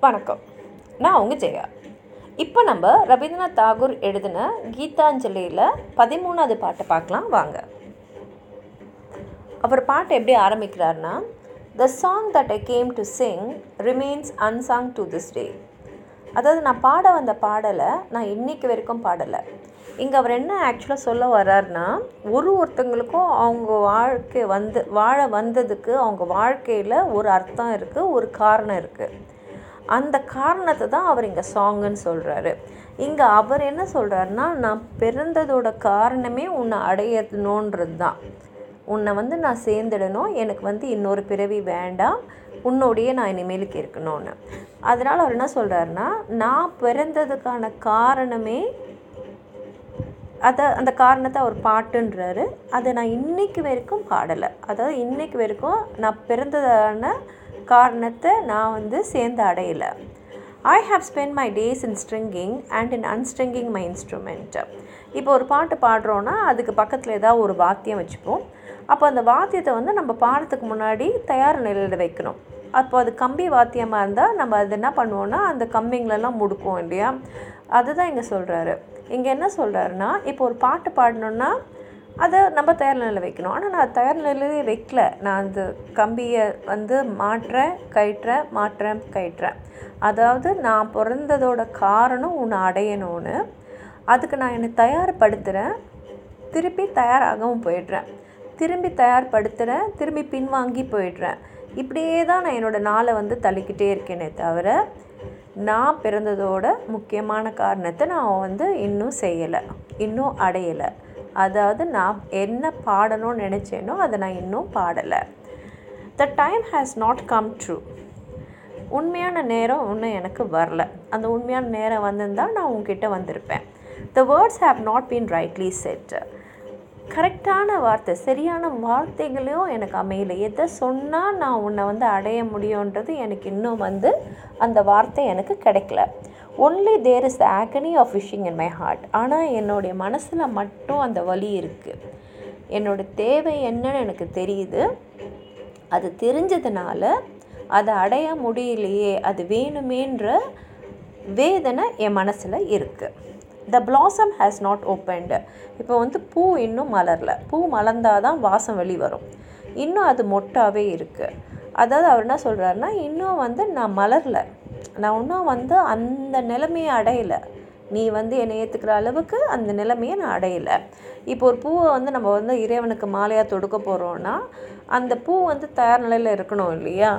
வணக்கம் நான் உங்கள் ஜெயா இப்போ நம்ம ரவீந்திரநாத் தாகூர் எழுதின கீதாஞ்சலியில் பதிமூணாவது பாட்டை பார்க்கலாம் வாங்க அவர் பாட்டு எப்படி ஆரம்பிக்கிறார்னா the song that I came to sing remains unsung to this day அதாவது நான் பாட வந்த பாடலை நான் இன்னைக்கு வரைக்கும் பாடலை இங்கே அவர் என்ன ஆக்சுவலாக சொல்ல வர்றாருன்னா ஒரு ஒருத்தங்களுக்கும் அவங்க வாழ்க்கை வந்து வாழ வந்ததுக்கு அவங்க வாழ்க்கையில் ஒரு அர்த்தம் இருக்குது ஒரு காரணம் இருக்குது அந்த காரணத்தை தான் அவர் இங்கே சாங்குன்னு சொல்கிறாரு இங்கே அவர் என்ன சொல்கிறாருன்னா நான் பிறந்ததோட காரணமே உன்னை அடையணுன்றது தான் உன்னை வந்து நான் சேர்ந்துடணும் எனக்கு வந்து இன்னொரு பிறவி வேண்டாம் உன்னோடையே நான் இனிமேலுக்கு இருக்கணும்னு அதனால் அவர் என்ன சொல்கிறாருன்னா நான் பிறந்ததுக்கான காரணமே அதை அந்த காரணத்தை அவர் பாட்டுன்றாரு அதை நான் இன்னைக்கு வரைக்கும் பாடலை அதாவது இன்னைக்கு வரைக்கும் நான் பிறந்ததான காரணத்தை நான் வந்து சேர்ந்து அடையலை I have spend my days in stringing and in unstringing my instrument இப்போ ஒரு பாட்டு பாடுறோன்னா அதுக்கு பக்கத்தில் ஏதாவது ஒரு வாத்தியம் வச்சுப்போம் அப்போ அந்த வாத்தியத்தை வந்து நம்ம பாடுறதுக்கு முன்னாடி தயார் நிலையில் வைக்கணும் அப்போ அது கம்பி வாத்தியமாக இருந்தால் நம்ம அது என்ன பண்ணுவோன்னா அந்த கம்பிங்களெல்லாம் முடுக்குவோம் இல்லையா அதுதான் இங்கே சொல்கிறாரு இங்கே என்ன சொல்கிறாருன்னா இப்போ ஒரு பாட்டு பாடணுன்னா அதை நம்ம தயார் நிலையில் வைக்கணும் ஆனால் நான் தயார் நிலையிலே வைக்கல நான் அந்த கம்பியை வந்து மாட்டுறேன் கயிட்டுறேன் மாட்டுறேன் கயிட்டுறேன் அதாவது நான் பிறந்ததோட காரணம் உன்னை அடையணும்னு அதுக்கு நான் என்னை தயார்படுத்துகிறேன் திருப்பி தயாராகவும் போயிடுறேன் திரும்பி தயார்படுத்துகிறேன் திரும்பி பின்வாங்கி போயிடுறேன் இப்படியே தான் நான் என்னோடய நாளை வந்து தள்ளிக்கிட்டே இருக்கேனே தவிர நான் பிறந்ததோட முக்கியமான காரணத்தை நான் வந்து இன்னும் செய்யலை இன்னும் அடையலை அதாவது நான் என்ன பாடணும்னு நினச்சேனோ அதை நான் இன்னும் பாடலை the time has not come true உண்மையான நேரம் இன்னும் எனக்கு வரல அந்த உண்மையான நேரம் வந்திருந்தால் நான் உங்ககிட்ட வந்திருப்பேன் the words have not been rightly set கரெக்டான வார்த்தை சரியான வார்த்தைகளையும் எனக்கு அமையல எதை சொன்னால் நான் உன்னை வந்து அடைய முடியுன்றது எனக்கு இன்னும் வந்து அந்த வார்த்தை எனக்கு கிடைக்கல only there is the agony of wishing in my heart ஆனால் என்னுடைய மனசில் மட்டும் அந்த வலி இருக்குது என்னோடய தேவை என்னன்னு எனக்கு தெரியுது அது தெரிஞ்சதுனால அதை அடைய முடியலையே அது வேணுமேன்ற வேதனை என் மனசில் இருக்குது the blossom has not opened இப்போ வந்து பூ இன்னும் மலரல பூ மலர்ந்தால் தான் வாசம் வெளிவரும் இன்னும் அது மொட்டாகவே இருக்குது அதாவது அவர் என்ன சொல்கிறாருன்னா இன்னும் வந்து நான் மலரல நான் இன்னும் வந்து அந்த நிலைமையை அடையலை நீ வந்து என்னை ஏற்றுக்கிற அளவுக்கு அந்த நிலைமையை நான் அடையலை இப்போ ஒரு பூவை வந்து நம்ம வந்து இறைவனுக்கு மாலையாக தொடுக்க போகிறோன்னா அந்த பூ வந்து தயார் நிலையில் இருக்கணும் இல்லையா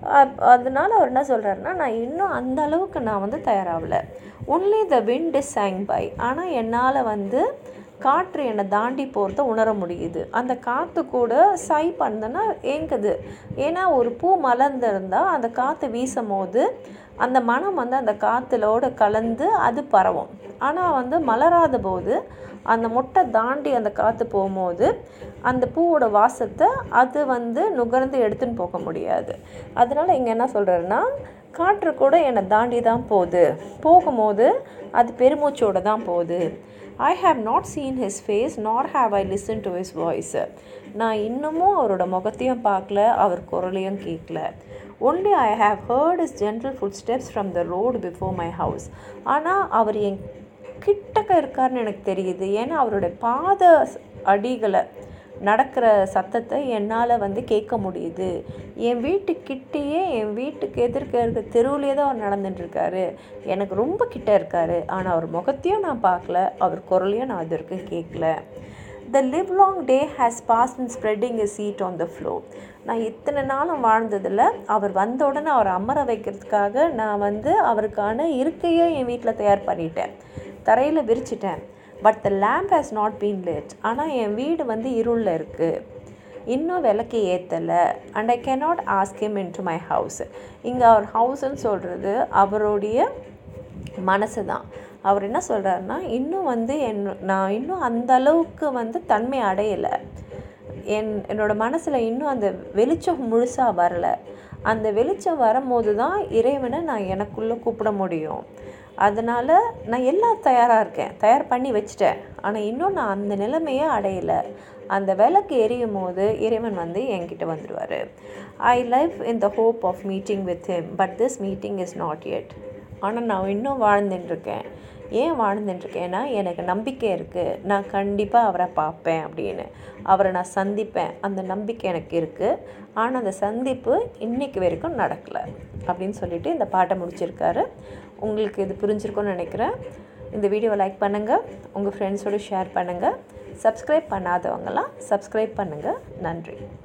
அதனால அவர் என்ன சொல்கிறாருன்னா நான் இன்னும் அந்த அளவுக்கு நான் வந்து தயாராகலை only the wind is song by ஆனால் என்னால் வந்து காற்று என்னை தாண்டி போகிறத உணர முடியுது அந்த காற்று கூட சை பண்ணனா ஏங்குது ஏன்னா ஒரு பூ மலர்ந்திருந்தால் அந்த காற்று வீசும் போது அந்த மனம் வந்து அந்த காற்றுலோடு கலந்து அது பரவும் ஆனால் வந்து மலராத போது அந்த மொட்டை தாண்டி அந்த காற்று போகும்போது அந்த பூவோட வாசத்தை அது வந்து நுகர்ந்து எடுத்துன்னு போக முடியாது அதனால் இங்கே என்ன சொல்கிறாருன்னா காற்று கூட என்னை தாண்டி தான் போகுது போகும்போது அது பெருமூச்சோடு தான் போகுது I have not seen his face nor have I listen to his voice நான் இன்னமும் அவரோட முகத்தையும் பார்க்கல அவர் குரலையும் கேட்கல only I have heard is general footsteps from the road before my house ஆனால் அவர் என் கிட்டக்க இருக்காருன்னு எனக்கு தெரியுது ஏன்னா அவருடைய பாத அடிகளை நடக்கிற சத்தத்தை என்னால் வந்து கேட்க முடியுது என் வீட்டுக்கிட்டேயே என் வீட்டுக்கு எதிர்க்க இருக்க தெருவுலேயே தான் அவர் நடந்துட்டுருக்காரு எனக்கு ரொம்ப கிட்ட இருக்கார் ஆனால் அவர் முகத்தையும் நான் பார்க்கல அவர் குரலையும் நான் அது வரைக்கும் கேட்கல the live long day has pass in spreading a seat on the floor நான் இத்தனை நாளும் வாழ்ந்ததில் அவர் வந்த உடனே அவர் அமர வைக்கிறதுக்காக நான் வந்து அவருக்கான இருக்கையை என் வீட்டில் தயார் பண்ணிட்டேன் தரையில் விரிச்சிட்டேன் but the lamp has not been lit ஆனால் என் வீடு வந்து இருளில் இருக்குது இன்னும் விளக்கு ஏற்றலை and I cannot ask him in to my house இங்கே அவர் ஹவுஸ்ன்னு சொல்கிறது அவருடைய மனசு தான் அவர் என்ன சொல்கிறாருன்னா இன்னும் வந்து என் நான் இன்னும் அந்த அளவுக்கு வந்து தன்மை அடையலை என் என்னோடய மனசில் இன்னும் அந்த வெளிச்சம் முழுசாக வரல அந்த வெளிச்சம் வரும்போது தான் இறைவனை நான் எனக்குள்ளே கூப்பிட முடியும் அதனால் நான் எல்லாம் தயாராக இருக்கேன் தயார் பண்ணி வச்சிட்டேன் ஆனால் இன்னும் நான் அந்த நிலைமையை அடையலை அந்த விளக்கு எரியும் போது இறைவன் வந்து என்கிட்ட வந்துடுவார் I live in the hope of meeting with him but this meeting is not yet ஆனால் நான் இன்னும் வாழ்ந்துட்டுருக்கேன் ஏன் வாழ்ந்துட்டுருக்கேன்னா எனக்கு நம்பிக்கை இருக்குது நான் கண்டிப்பாக அவரை பார்ப்பேன் அப்படின்னு அவரை நான் சந்திப்பேன் அந்த நம்பிக்கை எனக்கு இருக்குது ஆனால் அந்த சந்திப்பு இன்னைக்கு வரைக்கும் நடக்கலை அப்படின்னு சொல்லிட்டு இந்த பாட்டை முடிச்சிருக்காரு உங்களுக்கு இது புரிஞ்சிருக்கும்னு நினைக்கிறேன் இந்த வீடியோவை லைக் பண்ணுங்கள் உங்கள் ஃப்ரெண்ட்ஸோடு ஷேர் பண்ணுங்கள் சப்ஸ்கிரைப் பண்ணாதவங்களாம் சப்ஸ்கிரைப் பண்ணுங்கள் நன்றி